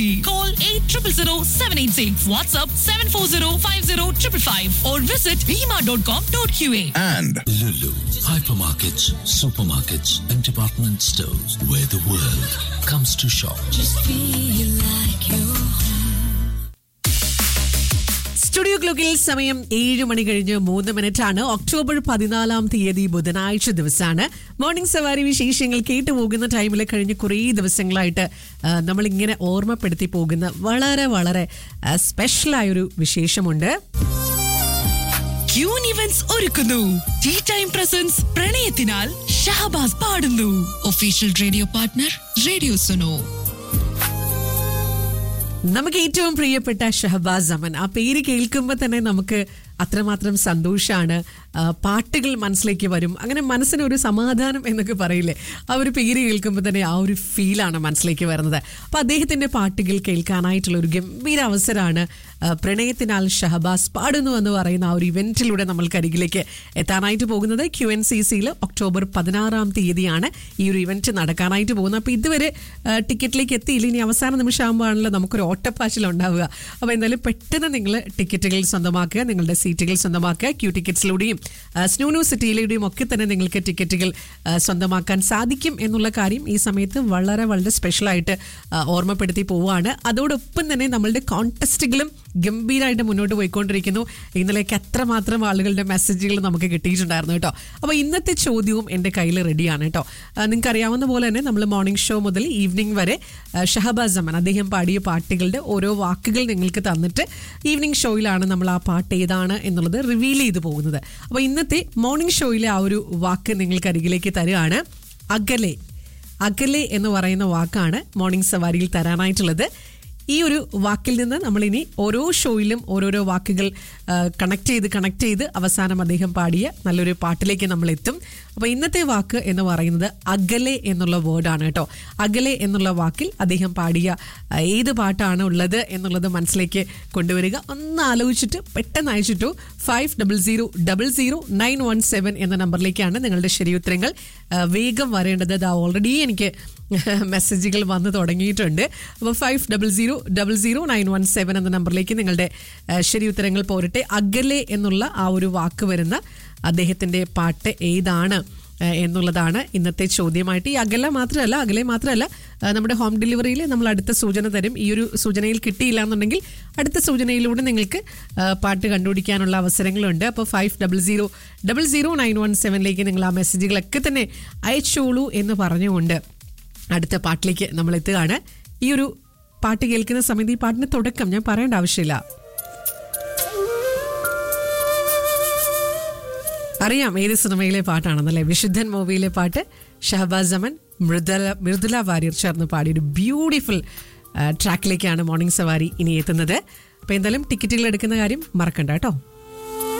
Call 800786. WhatsApp 7405055 or visit bima.com.qa. and Lulu, hypermarkets, supermarkets, and department stores where the world comes to shop. Studio ക്ലോക്കിൽ സമയം ഏഴ് മണി കഴിഞ്ഞ് മൂന്ന് minute ആണ് October പതിനാലാം തീയതി ബുധനാഴ്ച ദിവസമാണ് മോർണിംഗ് സവാരി വിശേഷങ്ങൾ കേട്ടു പോകുന്ന ടൈമിൽ കഴിഞ്ഞ കുറേ ദിവസങ്ങളായിട്ട് ആ, നമ്മളിങ്ങനെ ഓർമ്മപ്പെടുത്തി പോകുന്ന വളരെ വളരെ സ്പെഷ്യലായൊരു വിശേഷമുണ്ട് ക്യൂൻ ഇവന്റ്സ് ഒരുക്കുന്നു ടീ ടൈം പ്രസൻസ് പ്രണയത്തിനാൽ ഷഹബാസ് പാടുന്നു official radio partner radio Suno നമുക്ക് ഏറ്റവും പ്രിയപ്പെട്ട ഷഹബാസ് അമൻ ആ പേര് കേൾക്കുമ്പോൾ തന്നെ നമുക്ക് അത്രമാത്രം സന്തോഷമാണ് ആ, പാട്ടുകൾ മനസ്സിലേക്ക് വരും അങ്ങനെ മനസ്സിന് ഒരു സമാധാനം എന്നൊക്കെ പറയില്ലേ ആ ഒരു പേര് കേൾക്കുമ്പോൾ തന്നെ ആ ഒരു ഫീലാണ് മനസ്സിലേക്ക് വരുന്നത് അപ്പം അദ്ദേഹത്തിൻ്റെ പാട്ടുകൾ കേൾക്കാനായിട്ടുള്ള ഒരു ഗംഭീര അവസരമാണ് ആ, പ്രണയത്തിനാൽ ഷഹബാസ് പാടുന്നു എന്ന് പറയുന്ന ആ ഒരു ഇവൻറ്റിലൂടെ നമ്മൾക്ക് അരികിലേക്ക് എത്താനായിട്ട് പോകുന്നത് ക്യു എൻ സി സിയിൽ ഒക്ടോബർ പതിനാറാം തീയതിയാണ് ഈ ഒരു ഇവൻറ്റ് നടക്കാനായിട്ട് പോകുന്നത് അപ്പോൾ ഇതുവരെ ആ, ടിക്കറ്റിലേക്ക് എത്തിയില്ല ഇനി അവസാന നിമിഷമാകുമ്പോഴാണല്ലോ നമുക്കൊരു ഓട്ടപ്പാച്ചിൽ ഉണ്ടാവുക അപ്പോൾ എന്തായാലും പെട്ടെന്ന് നിങ്ങൾ ടിക്കറ്റുകൾ സ്വന്തമാക്കുക നിങ്ങളുടെ സീറ്റുകൾ സ്വന്തമാക്കുക ക്യൂ ടിക്കറ്റ്സിലൂടെയും ആ, സ്നൂനു സിറ്റിയിലൂടെയും ഒക്കെ തന്നെ നിങ്ങൾക്ക് ടിക്കറ്റുകൾ ആ, സ്വന്തമാക്കാൻ സാധിക്കും എന്നുള്ള കാര്യം ഈ സമയത്ത് വളരെ വളരെ സ്പെഷ്യലായിട്ട് ആ, ഓർമ്മപ്പെടുത്തി പോവുകയാണ് അതോടൊപ്പം തന്നെ നമ്മളുടെ കോൺടെസ്റ്റുകളും ഗംഭീരമായിട്ട് മുന്നോട്ട് പോയിക്കൊണ്ടിരിക്കുന്നു ഇന്നലേക്ക് അത്രമാത്രം ആളുകളുടെ മെസ്സേജുകൾ നമുക്ക് കിട്ടിയിട്ടുണ്ടായിരുന്നു കേട്ടോ അപ്പോൾ ഇന്നത്തെ ചോദ്യവും എൻ്റെ കയ്യിൽ റെഡിയാണ് കേട്ടോ നിങ്ങൾക്ക് അറിയാവുന്ന പോലെ തന്നെ നമ്മൾ മോർണിംഗ് ഷോ മുതൽ ഈവനിങ് വരെ ആ, ഷഹബാസ് അമൻ അദ്ദേഹം പാടിയ പാട്ടുകളുടെ ഓരോ വാക്കുകൾ നിങ്ങൾക്ക് തന്നിട്ട് ഈവനിങ് ഷോയിലാണ് നമ്മൾ ആ പാട്ട് ഏതാണ് എന്നുള്ളത് റിവീൽ ചെയ്ത് പോകുന്നത് അപ്പോൾ ഇന്നത്തെ മോർണിംഗ് ഷോയിലെ ആ ഒരു വാക്ക് നിങ്ങൾക്ക് അരികിലേക്ക് തരികയാണ് അകലെ അകലെ എന്ന് പറയുന്ന വാക്കാണ് മോർണിംഗ് സവാരിയിൽ തരാനായിട്ടുള്ളത് ഈ ഒരു വാക്കിൽ നിന്ന് നമ്മളിനി ഓരോ ഷോയിലും ഓരോരോ വാക്കുകൾ കണക്ട് ചെയ്ത് കണക്ട് ചെയ്ത് അവസാനം അദ്ദേഹം പാടിയ നല്ലൊരു പാട്ടിലേക്ക് നമ്മൾ എത്തും അപ്പോൾ ഇന്നത്തെ വാക്ക് എന്ന് പറയുന്നത് അകലെ എന്നുള്ള വേർഡാണ് കേട്ടോ അകലെ എന്നുള്ള വാക്കിൽ അദ്ദേഹം പാടിയ ആ, ഏത് പാട്ടാണ് ഉള്ളത് എന്നുള്ളത് മനസ്സിലേക്ക് കൊണ്ടുവരിക ഒന്ന് ആലോചിച്ചിട്ട് പെട്ടെന്ന് അയച്ചിട്ടു five double zero double zero nine one seven എന്ന നമ്പറിലേക്കാണ് നിങ്ങളുടെ ശരിയുത്തരങ്ങൾ ആ, വേഗം വരേണ്ടത് അത് ഓൾറെഡി എനിക്ക് മെസ്സേജുകൾ വന്ന് തുടങ്ങിയിട്ടുണ്ട് അപ്പോൾ five double zero double zero nine one seven എന്ന നമ്പറിലേക്ക് നിങ്ങളുടെ ആ, ശരി ഉത്തരങ്ങൾ പോരട്ടെ അകലെ എന്നുള്ള ആ ഒരു വാക്ക് വരുന്ന അദ്ദേഹത്തിൻ്റെ പാട്ട് ഏതാണ് ആ, എന്നുള്ളതാണ് ഇന്നത്തെ ചോദ്യമായിട്ട് ഈ അകല മാത്രമല്ല അകലെ മാത്രമല്ല ആ, നമ്മുടെ ഹോം ഡെലിവറിയിൽ നമ്മൾ അടുത്ത സൂചന തരും ഈ ഒരു സൂചനയിൽ കിട്ടിയില്ല എന്നുണ്ടെങ്കിൽ അടുത്ത സൂചനയിലൂടെ നിങ്ങൾക്ക് ആ, പാട്ട് കണ്ടുപിടിക്കാനുള്ള അവസരങ്ങളുണ്ട് അപ്പോൾ five double zero double zero nine one സെവനിലേക്ക് നിങ്ങൾ ആ മെസ്സേജുകളൊക്കെ തന്നെ അയച്ചോളൂ എന്ന് പറഞ്ഞുകൊണ്ട് അടുത്ത പാട്ടിലേക്ക് നമ്മൾ എത്തുകയാണ് ഈ ഒരു പാട്ട് കേൾക്കുന്ന സമയത്ത് ഈ പാട്ടിന്റെ തുടക്കം ഞാൻ പറയേണ്ട ആവശ്യമില്ല അറിയാം ഏത് സിനിമയിലെ പാട്ടാണെന്നല്ലേ വിശുദ്ധൻ മൂവിയിലെ പാട്ട് ഷഹബാസ് അമൻ മൃദുല മൃദുല വാര്യർ ചേർന്ന് പാടിയ ഒരു ബ്യൂട്ടിഫുൾ ട്രാക്കിലേക്കാണ് മോർണിംഗ് സവാരി ഇനി എത്തുന്നത് അപ്പോൾ എന്തായാലും ടിക്കറ്റുകൾ എടുക്കുന്ന കാര്യം മറക്കണ്ട കേട്ടോ